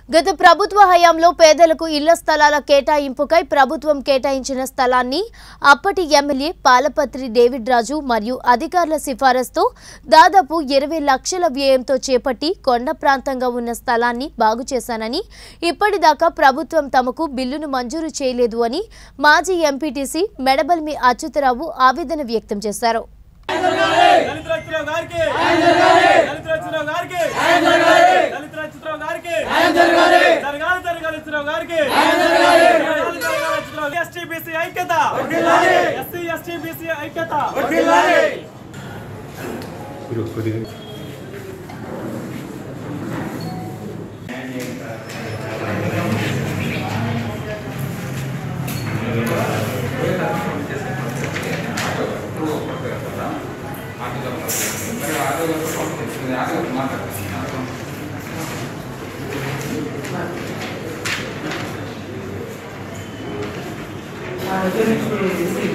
గత ప్రభుత్వ హయాంలో పేదలకు ఇళ్ల స్థలాల కేటాయింపుకై ప్రభుత్వం కేటాయించిన స్థలాన్ని అప్పటి ఎమ్మెల్యే పాలపత్రి డేవిడ్ రాజు మరియు అధికారుల సిఫారసుతో దాదాపు ఇరవై లక్షల వ్యయంతో చేపట్టి కొండ ప్రాంతంగా ఉన్న స్థలాన్ని బాగు చేశానని ఇప్పటిదాకా ప్రభుత్వం తమకు బిల్లును మంజూరు చేయలేదు అని మాజీ ఎంపీటీసీ మెడబల్మి అచ్యుతరావు ఆవేదన వ్యక్తం చేశారు దళిత రచితరావు గారికి దళిత రచితరావు గారికి దళిత రచితరావు గారికి జరగాలి జరగాలి రచితరావు గారికి జరగాలి జరగాలి రచితరావు ఎస్టీ బీసీ ఐక్యత ఎస్సీ ఎస్టీ బీసీ ఐక్యత మా దగ్గర నుంచి తీసి